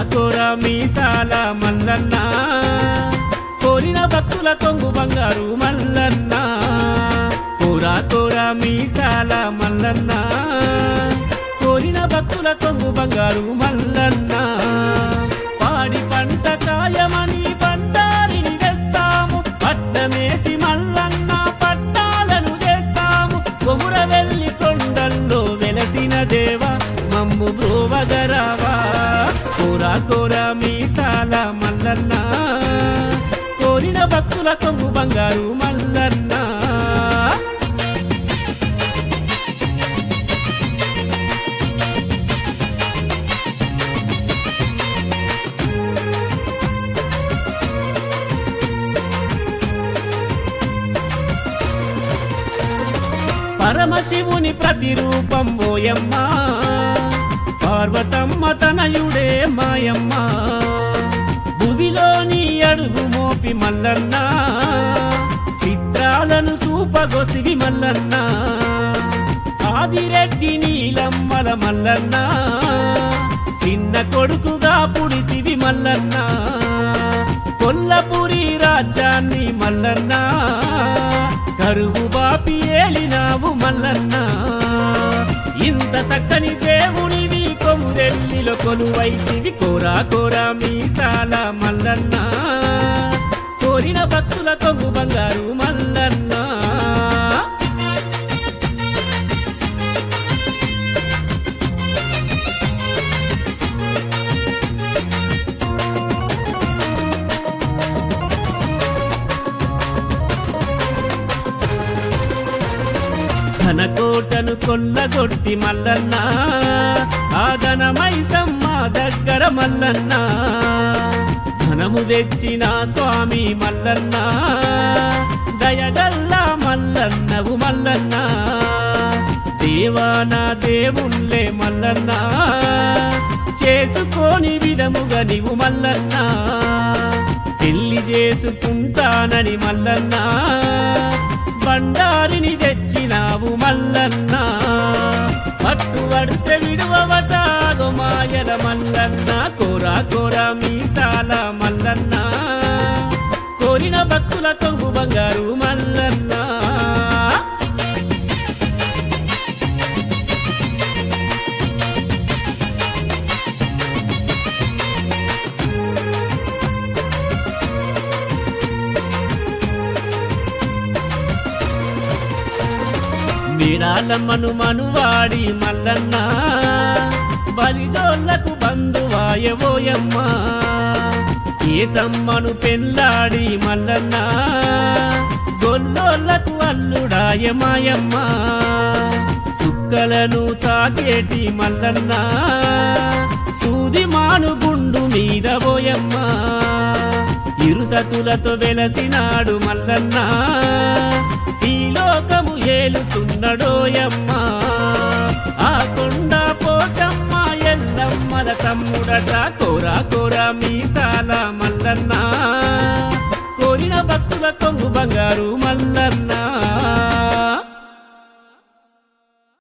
కోర మీసాల మల్లన్న కోరిన భక్తుల కొంగు బంగారు మల్లన్న కోర కోర మీసాల మల్లన్న కోరిన భక్తుల కొంగు బంగారు మల్లన్న పాడి పంట కాయమని బండారిని తెస్తాము పట్టమేసి మల్లన్న పట్టాలను చేస్తాము కొముర వెళ్ళి కొండల్లో వెలసిన దేవ మమ్ము బ్రోవగరావా కోర కోర మీసాల మల్లన్న కోరిన భక్తుల కొంగు బంగారు మల్లన్న పరమశివుని ప్రతిరూపం ఓయమ్మ పార్వతమ్మ తనయుడే మాయమ్మ భువిలోని అడుగు మోపి మల్లన్న చిత్రాలను చూపగొసివి మల్లన్న ఆదిరెడ్డి నీలమ్మల మల్లన్న చిన్న కొడుకుగా పుడితివి మల్లన్న కొల్లపురి రాజ్యాన్ని మల్లన్న కరువు బాపి ఏలినావు మల్లన్న ఇంత చక్కని దేవునివి కొమురెల్లిలో కొలువైతివి కోరా కోరా మీసాల మల్లన్న కోరిన భక్తుల కొంగు బంగారు మల్లన్న ధనకోటను కొల్లగొట్టి మల్లన్న ఆదనమైసమ్మ దగ్గర మల్లన్న ధనము తెచ్చిన స్వామి మల్లన్న దయగల్ల మల్లన్నవు మల్లన్న దేవానా దేవుళ్ళే మల్లన్న చేసుకొని విధముగా నీవు మల్లన్న పెళ్లి చేసుకుంటానని మల్లన్న బండారిని తెచ్చినావు మల్లన్న పట్టు పడితే విడువవట మాయల మల్లన్న కోరా కోరా మీసాల మల్లన్న కోరిన భక్తుల కొంగు బంగారు మల్లన్న మీరాలమ్మను మనువాడి మల్లన్న బలిదోళ్లకు బంధువాయవోయమ్మ ఈతమ్మను పెళ్ళాడి మల్లన్న గొల్లోళ్లకు అల్లుడాయ మాయమ్మ సుక్కలను తాకేటి మల్లన్న సూది మాను గుండు మీద పోయమ్మ ఇరుసతులతో వెలసినాడు మల్లన్న ఈ లోకము ఏలుతున్నడోయమ్మ ఆ కొండ పోచమ్మ ఎల్లమ్మల తమ్ముడట కోరా కోరా మీసాల మల్లన్న కోరిన భక్తుల కొంగు బంగారు మల్లన్న